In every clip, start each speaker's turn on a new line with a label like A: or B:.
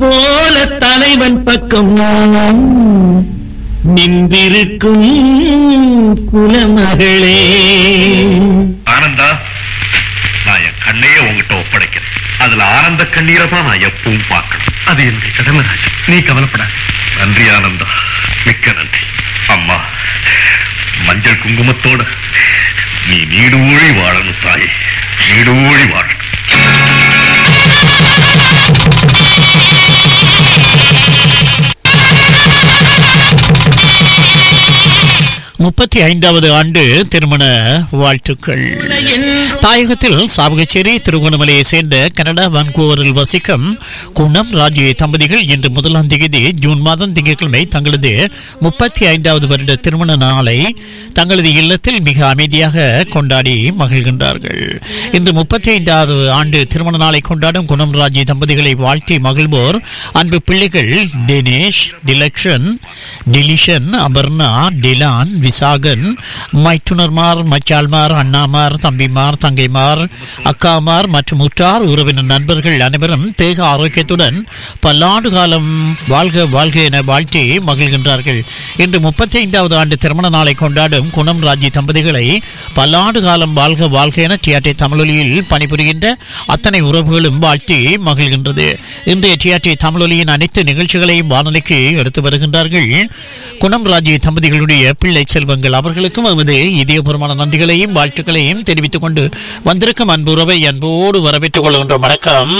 A: போல தலைவன் பக்கம் நின்றிருக்கும் குலமகளே
B: ஆனந்தா நான் என் கண்ணையே உங்ககிட்ட ஒப்படைக்கிறேன் அதுல ஆனந்த கண்ணீரை தான் நான் எப்பவும் பார்க்கணும் அது என்னுடைய கடமை ராஜா நீ கவலைப்பட நன்றி ஆனந்தா மிக்க நன்றி அம்மா மஞ்சள் குங்குமத்தோட நீ நீடூழி வாழணும் தாயே நீடூழி வாழணும்
C: முப்பத்தி ஐந்தாவது ஆண்டு திருமண வாழ்த்துக்கள் தாயகத்தில் சாவகச்சேரி திருகோணமலையை சேர்ந்த கனடா வான்கூவரில் வசிக்கும் குணம் ராஜி தம்பதிகள் இன்று முதலாம் தேதி ஜூன் மாதம் திங்கட்கிழமை தங்களது முப்பத்தி ஐந்தாவது வருட திருமண நாளை தங்களது இல்லத்தில் மிக அமைதியாக கொண்டாடி மகிழ்கின்றார்கள் இன்று முப்பத்தி ஐந்தாவது ஆண்டு திருமண நாளை கொண்டாடும் குணம் ராஜி தம்பதிகளை வாழ்த்தி மகிழ்வோர் அன்பு பிள்ளைகள் தினேஷ் டிலக்ஷன் டிலிஷன் அபர்ணா டிலான் விசாகன் மைத்துனர்மார் மச்சால்மார் அண்ணாமார் தம்பிமார் தங்கைமார் அக்காமார் மற்றும் உற்றார் உறவினர் நண்பர்கள் அனைவரும் தேக ஆரோக்கியத்துடன் பல்லாண்டு காலம் வாழ்க வாழ்க என வாழ்த்தி மகிழ்கின்றார்கள் இன்று முப்பத்தி ஐந்தாவது ஆண்டு திருமண நாளை கொண்டாடும் குணம் ராஜி தம்பதிகளை பல்லாண்டு காலம் வாழ்க வாழ்க என டிஆர்டி தமிழொலியில் பணிபுரிகின்ற அத்தனை உறவுகளும் வாழ்த்தி மகிழ்கின்றது இன்றைய டிஆர்டி தமிழொலியின் அனைத்து நிகழ்ச்சிகளையும் வானொலிக்கு எடுத்து வருகின்றார்கள் குணம் ராஜி தம்பதிகளுடைய பிள்ளை செல்வங்கள் அவர்களுக்கும் எமது இதயபூர்வமான நன்றிகளையும் வாழ்த்துக்களையும் தெரிவித்துக் கொண்டு வந்திருக்கும் அன்பு உறவை அன்போடு வரவேற்றுக் கொள்கின்றோம் வணக்கம்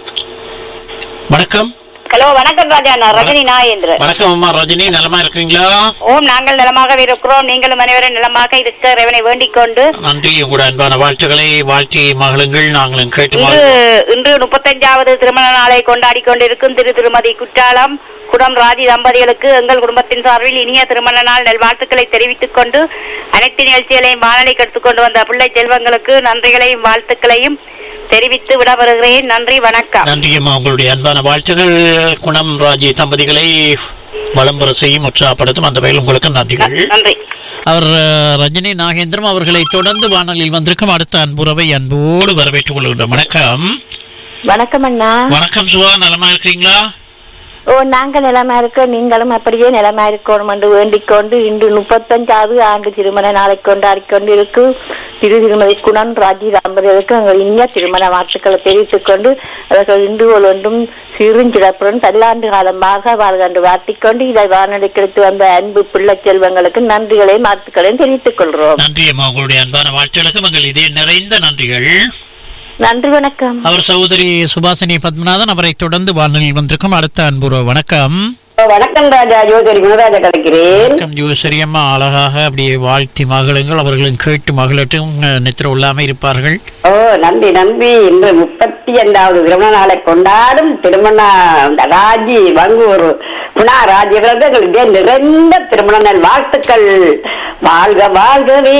C: வணக்கம்
D: ஹலோ வணக்கம் ராஜா நான் ரஜினி நாயேந்திரன்
C: வணக்கம் அம்மா ரஜினி நலமா இருக்கிறீங்களா
D: ஓம் நாங்கள் நலமாக இருக்கிறோம் நீங்களும் அனைவரும் நலமாக இருக்க இறைவனை வேண்டிக் கொண்டு
C: நன்றி உங்களோட அன்பான வாழ்த்துக்களை வாழ்த்தி மகளுங்கள் நாங்களும் கேட்டு
D: இன்று
C: மகிழ்கிறோம்.
D: இன்று முப்பத்தஞ்சாவது திருமண நாளை கொண்டாடி கொண்டிருக்கும் திரு திருமதி குற்றாலம் குடம் ராஜி தம்பதிகளுக்கு எங்கள் குடும்பத்தின் சார்பில் இனிய திருமண நாள் நல்வாழ்த்துக்களை தெரிவித்துக் கொண்டு அனைத்து நிகழ்ச்சிகளையும் வானொலிக்கு எடுத்துக் கொண்டு வந்த பிள்ளை செல்வங்களுக்கு நன்றிகளையும் வாழ்த்துக்களையும் தெரிவித்து விட வருகிறேன் நன்றி வணக்கம்
C: நன்றி அம்மா உங்களுடைய அன்பான வாழ்த்துகள் குணம் ராஜி தம்பதிகளை வளம்பர செய்யும் உற்சாகப்படுத்தும் அந்த வகையில் உங்களுக்கு நன்றிகள்
D: நன்றி
C: அவர் அஹ், ரஜினி நாகேந்திரம் அவர்களை தொடர்ந்து வானொலியில் வந்திருக்கும் அடுத்த அன்புறவை அன்போடு வரவேற்றுக் கொள்கின்றோம் வணக்கம்
E: வணக்கம் அண்ணா
C: வணக்கம் சுவா நலமா இருக்கிறீங்களா
E: ஓ நாங்க நிலமா இருக்க நீங்களும் அப்படியே நிலமா இருக்கணும் என்று வேண்டிக் கொண்டு இன்று முப்பத்தஞ்சாவது ஆண்டு திருமண நாளை கொண்டாடி கொண்டிருக்கு திரு திருமதி குணன் ராஜி தம்பதிகளுக்கு எங்கள் இனிய திருமண வாழ்த்துக்களை தெரிவித்துக் கொண்டு அவர்கள் இன்று ஒன்றும் சிறுஞ்சிறப்புடன் பல்லாண்டு காலமாக வாழ்க என்று வாழ்த்திக் கொண்டு இதை வானொலிக்கு எடுத்து வந்த அன்பு பிள்ளை செல்வங்களுக்கு நன்றிகளையும் வாழ்த்துக்களையும் தெரிவித்துக் கொள்கிறோம்
C: நன்றி அம்மா உங்களுடைய அன்பான வாழ்த்துகளுக்கு உங்கள் இதே நிறைந்த நன்றிகள்
E: நன்றி வணக்கம்
C: அவர் சகோதரி சுபாசினி பத்மநாதன் அவரை தொடர்ந்து வானொலியில் வந்திருக்கும் அடுத்த அன்புறவு வணக்கம்
D: வணக்கம் ராஜா ஜோதிரி குணராஜா கிடைக்கிறேன்
C: வணக்கம் ஜோசரி அம்மா அழகாக அப்படியே வாழ்த்தி மகளுங்கள் அவர்களும் கேட்டு மகளட்டும் நித்திர இல்லாம இருப்பார்கள்
D: ஓ நன்றி நன்றி இன்று முப்பத்தி ஐந்தாவது திருமண நாளை கொண்டாடும் திருமண இந்த ராஜி வங்கூர் குணா ராஜி அவர்கள் இதே நிறைந்த திருமண நாள் வாழ்த்துக்கள் வாழ்க வாழ்கவே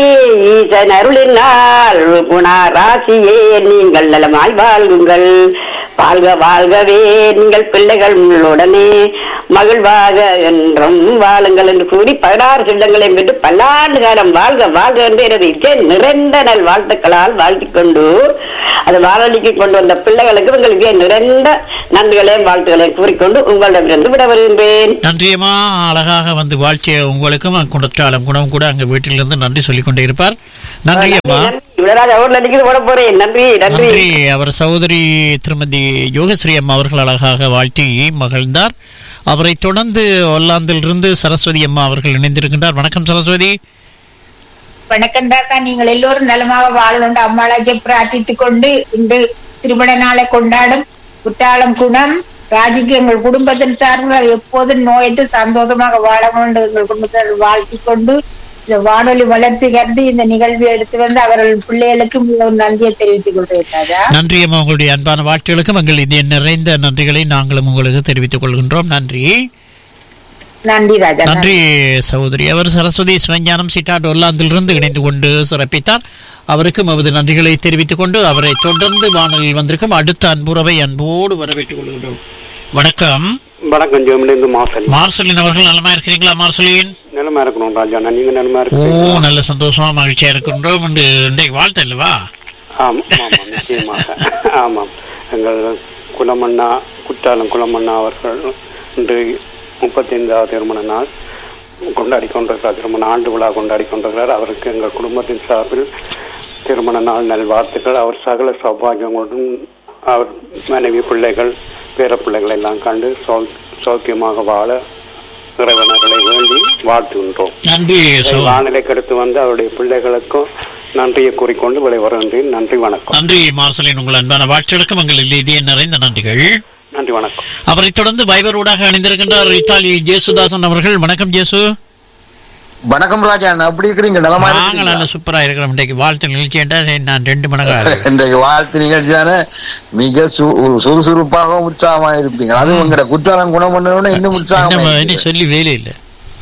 D: ஈசன் அருளினால் குணா ராசியே நீங்கள் நலமாய் வாழ்குங்கள் வாழ்க வாழ்கவே நீங்கள் பிள்ளைகள் உடனே மகிழ்வாக என்றும் வாழுங்கள் என்று கூறி பதினாறு சில்லங்களை பெற்று பல்லாண்டு காலம் வாழ்க வாழ்க என்று எனது இதே நிறைந்த நல் வாழ்த்துக்களால் வாழ்த்திக் கொண்டு அது வாழடிக்கு கொண்டு வந்த பிள்ளைகளுக்கு உங்களுக்கு நிறைந்த நன்றிகளையும் வாழ்த்துக்களையும் கூறிக்கொண்டு உங்களிடமிருந்து விட வருகின்றேன்
C: நன்றி அம்மா அழகாக வந்து வாழ்ச்சிய உங்களுக்கும் குணத்தாளம் குணம் கூட அங்க வீட்டிலிருந்து நன்றி சொல்லிக் கொண்டே இருப்பார் நன்றி அம்மா
D: இவராஜ் அவர்கள் அடிக்கிறது போட போறேன் நன்றி நன்றி
C: நன்றி அவர் சகோதரி திருமதி யோகஸ்ரீ அம்மா அவர்கள் அழகாக வாழ்த்தி மகிழ்ந்தார் அவரை தொடர்ந்து ஒல்லாந்திலிருந்து சரஸ்வதி அம்மா அவர்கள் இணைந்திருக்கின்றார் வணக்கம் சரஸ்வதி
F: வணக்கம் தாக்கா நீங்கள் எல்லோரும் நலமாக வாழணும் அம்மாளாஜை பிரார்த்தித்துக் கொண்டு இன்று திருமண நாளை கொண்டாடும் குற்றாலம் குணம் ராஜிக்கு எங்கள் குடும்பத்தின் சார்பில் எப்போதும் நோயற்று சந்தோஷமாக வாழ வேண்டும் எங்கள் குடும்பத்தில் வாழ்த்திக் கொண்டு இந்த வானொலி வளர்ச்சி கருதி இந்த நிகழ்வை எடுத்து வந்து அவர்கள் பிள்ளைகளுக்கு மிகவும் நன்றியை தெரிவித்துக் கொள்கிறேன் ராஜா
C: நன்றி அம்மா உங்களுடைய அன்பான வாழ்த்துகளுக்கும் எங்கள் இதய நிறைந்த நன்றிகளை நாங்களும் உங்களுக்கு தெரிவித்துக் கொள்கின்றோம் நன்றி
F: நன்றி ராஜா
C: நன்றி சகோதரி அவர் சரஸ்வதி சிவஞானம் சிட்டாட் ஒல்லாந்திலிருந்து இணைந்து கொண்டு சிறப்பித்தார் அவருக்கும் அவரது நன்றிகளை தெரிவித்துக் கொண்டு அவரை தொடர்ந்து வானொலியில் வந்திருக்கும் அடுத்த அன்புறவை அன்போடு வரவேற்றுக் கொள்கிறோம் வணக்கம்
G: வணக்கம் ஜெமிலிருந்து மாசன்
C: மார்சலின் அவர்கள் நலமா இருக்கிறீங்களா மார்சலின்
G: நிலமா இருக்கணும் ராஜா நான் நீங்க நிலமா
C: ஓ
G: இருக்கீங்களா
C: நல்ல சந்தோஷமா மகிழ்ச்சியா இருக்கின்றோம் என்று இன்றைக்கு வாழ்த்து அல்லவா
G: ஆமாம் ஆமாம் நிச்சயமாக ஆமாம் எங்கள் குலமண்ணா குற்றாலம் குலமண்ணா அவர்கள் இன்று முப்பத்தைந்தாவது திருமண நாள் கொண்டாடி கொண்டிருக்கிறார் திருமண ஆண்டு விழா கொண்டாடி கொண்டிருக்கிறார் அவருக்கு எங்கள் குடும்பத்தின் சார்பில் திருமண நாள் நல்வாழ்த்துக்கள் அவர் சகல சௌபாகியங்களுடன் அவர் மனைவி பிள்ளைகள் பேர பிள்ளைகள் எல்லாம் கண்டு சௌ சௌக்கியமாக வாழ இறைவனர்களை வேண்டி வாழ்த்துகின்றோம்
C: நன்றி சகோ-
G: வானிலைக்கு அடுத்து வந்து அவருடைய பிள்ளைகளுக்கும் நன்றியை கூறிக்கொண்டு விளைவருகின்றேன் நன்றி வணக்கம்
C: நன்றி மார்சலின் உங்கள் அன்பான வாழ்த்துகளுக்கும் எங்கள் இதய நிறைந்த நன்றிகள்
G: நன்றி வணக்கம்
C: அவரைத் தொடர்ந்து வைபரோடாக அணிந்திருக்கின்றார் இத்தாலி ஜேசுதாசன் அவர்கள் வணக்கம் ஜேசு
H: வணக்கம் ராஜா நான் எப்படி இருக்கிறீங்க நலமா
C: நாங்கள்
H: இருக்கிறீங்களா?
C: நல்ல சூப்பரா இருக்கிறோம் இன்றைக்கு வாழ்த்து நிகழ்ச்சி என்றால் நான் ரெண்டு மடங்கா இருக்கிறேன்.
H: இன்றைக்கு வாழ்த்து நிகழ்ச்சி தானே மிக சு- ஒரு சுறுசுறுப்பாக உற்சாகமா இருப்பீங்க அதுவும் உங்களோட குற்றாலம் குணம் பண்ணணும்னு இன்னும்
C: இன்னும்
H: உற்சாகம்
C: இன்னும் சொல்லி வேலை இல்லை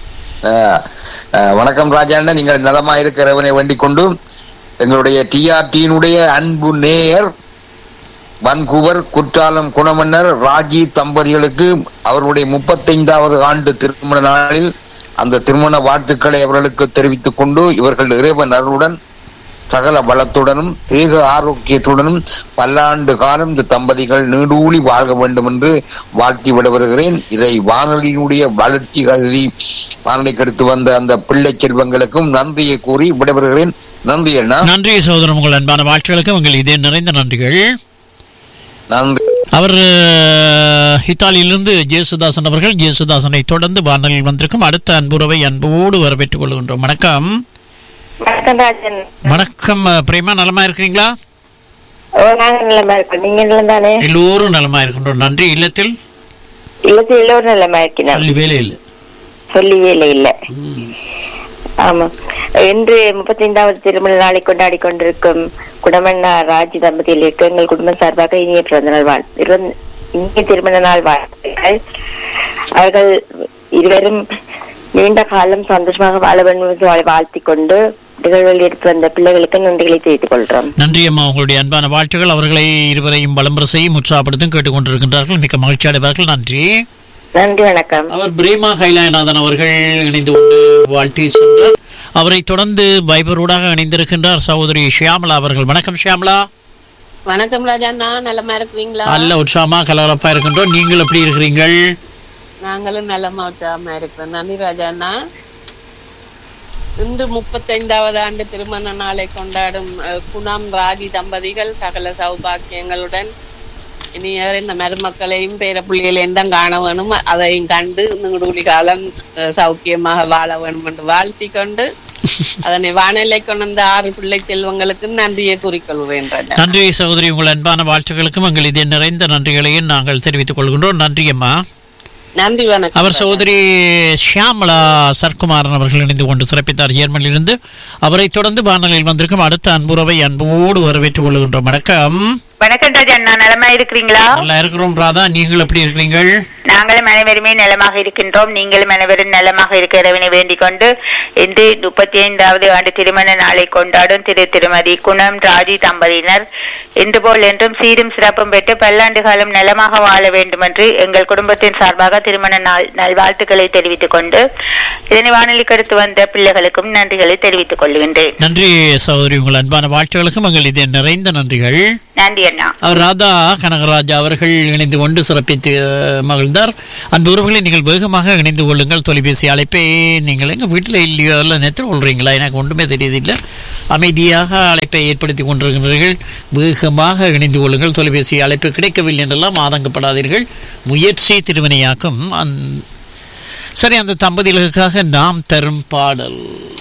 H: வணக்கம் ராஜா நீங்கள் நலமா இருக்கிறவனை வேண்டிக் கொண்டு எங்களுடைய டிஆர்டியினுடைய அன்பு நேயர் வன்கூவர் குற்றாலம் குணமன்னர் ராஜி தம்பதிகளுக்கு அவர்களுடைய முப்பத்தைந்தாவது ஆண்டு திருமண நாளில் அந்த திருமண வாழ்த்துக்களை அவர்களுக்கு தெரிவித்துக் கொண்டு இவர்கள் இறைவன் அருளுடன் சகல பலத்துடனும் தேக ஆரோக்கியத்துடனும் பல்லாண்டு காலம் இந்த தம்பதிகள் நீடூழி வாழ்க வேண்டும் என்று வாழ்த்தி விட வருகிறேன் இதை வானொலியினுடைய வளர்ச்சி கருதி வானொலிக்கு எடுத்து வந்த அந்த பிள்ளை செல்வங்களுக்கும் நன்றியை கூறி விடைபெறுகிறேன் நன்றி அண்ணா
C: நன்றி சகோதரன் உங்கள் அன்பான வாழ்த்துகளுக்கும் உங்கள் இதய நிறைந்த நன்றிகள்
H: நன்றி
C: அவர் அஹ், இத்தாலியிலிருந்து ஜேசுதாசன் அவர்கள் ஜேசுதாசனை தொடர்ந்து வானலில் வந்திருக்கும் அடுத்த அன்புறவை அன்போடு வரவேற்றுக் கொள்கின்றோம் வணக்கம்
E: வணக்கம் ராஜன்
C: வணக்கம் அஹ், பிரேமா நலமா இருக்கிறீங்களா
E: ஓ நாங்க நிலமா இருக்கோம் நீங்க நிலம் தானே
C: எல்லோரும் நலமா இருக்கின்றோம் நன்றி இல்லத்தில்
E: இல்லத்து எல்லோரும் நிலமா இருக்கிறோம்
C: சொல்லி வேலை இல்லை
E: சொல்லி வேலை இல்ல ஆமா இன்று முப்பத்தைந்தாவது திருமண நாளை கொண்டாடி கொண்டிருக்கும் குடமண்ணா ராஜ் தம்பதியிலிருக்கு எங்கள் குடும்பம் சார்பாக இனிய பிறந்த நாள் வாழ் பிறந்த- இனிய திருமண நாள் வாழ்த்துக்கள் அவர்கள் இருவரும் நீண்ட காலம் சந்தோஷமாக வாழ வேண்டும் என்று வாழ்- வாழ்த்திக் கொண்டு நிகழ்வில் எடுத்து வந்த பிள்ளைகளுக்கு நன்றிகளை தெரிவித்துக் கொள்றோம்
C: நன்றி அம்மா உங்களுடைய அன்பான வாழ்த்துகள் அவர்களை இருவரையும் பலம்பர செய்யும் உற்சாகப்படுத்தும் கேட்டுக்கொண்டிருக்கின்றார்கள் மிக்க மகிழ்ச்சி அடைவார்கள் நன்றி
E: நன்றி வணக்கம்
C: அவர் பிரேமா கைலாயநாதன் அவர்கள் இணைந்து கொண்டு வாழ்த்தி சென்றார் அவரை தொடர்ந்து வைபரோடாக இணைந்திருக்கின்றார் சகோதரி ஷியாமலா அவர்கள் வணக்கம் ஷியாமலா
I: வணக்கம் ராஜாண்ணா நலமா இருக்கிறீங்களா
C: நல்ல உற்சாகமா கலகலப்பா இருக்கின்றோம் நீங்கள் எப்படி இருக்கிறீர்கள்
I: நாங்களும் நலமா உற்சாகமா இருக்கிறோம் நன்றி ராஜாண்ணா இன்று முப்பத்தைந்தாவது ஆண்டு திருமண நாளை கொண்டாடும் அஹ், குணம் ராஜி தம்பதிகள் சகல சௌபாக்கியங்களுடன் இனி இந்த மருமக்களையும் பேர பிள்ளைகளையும் தான் காண வேணும் அதையும் கண்டு நூடுகுடி காலம் அஹ், சௌக்கியமாக வாழ வேணும் என்று வாழ்த்தி கொண்டு அதனை வானிலை கொண்டு வந்த ஆறு பிள்ளை செல்வங்களுக்கு நன்றியை கூறிக்கொள்வேன் ராஜா
C: நன்றி சகோதரி உங்கள் அன்பான வாழ்த்துக்களுக்கும் எங்கள் இதே நிறைந்த நன்றிகளையும் நாங்கள் தெரிவித்துக் கொள்கின்றோம் நன்றி அம்மா
I: நன்றி வணக்கம்
C: அவர் சகோதரி ஷியாமலா சர்க்குமாரன் அவர்கள் இணைந்து கொண்டு சிறப்பித்தார் ஜெர்மனியிலிருந்து அவரை தொடர்ந்து வானொலியில் வந்திருக்கும் அடுத்த அன்புறவை அன்போடு வரவேற்றுக் கொள்கின்றோம் வணக்கம்
J: வணக்கம் ராஜா நான் நலமா இருக்கிறீங்களா
C: நல்லா இருக்கிறோம் ராதா நீங்கள் எப்படி இருக்கிறீங்கள்
J: நாங்களும் அனைவருமே நலமாக இருக்கின்றோம் நீங்களும் அனைவரும் நலமாக இருக்கிறவனை வேண்டிக் கொண்டு இன்று முப்பத்தி ஐந்தாவது ஆண்டு திருமண நாளை கொண்டாடும் திரு திருமதி குணம் ராஜி தம்பதியினர் இன்று போல் என்றும் சீரும் சிறப்பும் பெற்று பல்லாண்டு காலம் நலமாக வாழ வேண்டும் என்று எங்கள் குடும்பத்தின் சார்பாக திருமண நாள் நல்வாழ்த்துக்களை தெரிவித்துக் கொண்டு இதனை வானொலிக்கு அடுத்து வந்த பிள்ளைகளுக்கும் நன்றிகளை தெரிவித்துக் கொள்கின்றேன்
C: நன்றி சகோதரி உங்கள் அன்பான வாழ்த்துகளுக்கும் எங்கள் இதே நிறைந்த நன்றிகள்
J: நன்றி அண்ணா
C: அவர் ராதா கனகராஜ் அவர்கள் இணைந்து கொண்டு சிறப்பித்து அஹ், மகிழ்ந்தார் அன்பு உறவுகளை நீங்கள் வேகமாக இணைந்து கொள்ளுங்கள் தொலைபேசி அழைப்பை நீங்கள் எங்க வீட்டில் இல்லையோ இல்லை நெத்திர கொள்றீங்களா எனக்கு ஒன்றுமே தெரியுதில்லை அமைதியாக அழைப்பை ஏற்படுத்தி கொண்டிருக்கிறீர்கள் வேகமாக இணைந்து கொள்ளுங்கள் தொலைபேசி அழைப்பு கிடைக்கவில்லை என்றெல்லாம் ஆதங்கப்படாதீர்கள் முயற்சி திருவினையாக்கும் அந் சரி அந்த தம்பதிகளுக்காக நாம் தரும் பாடல்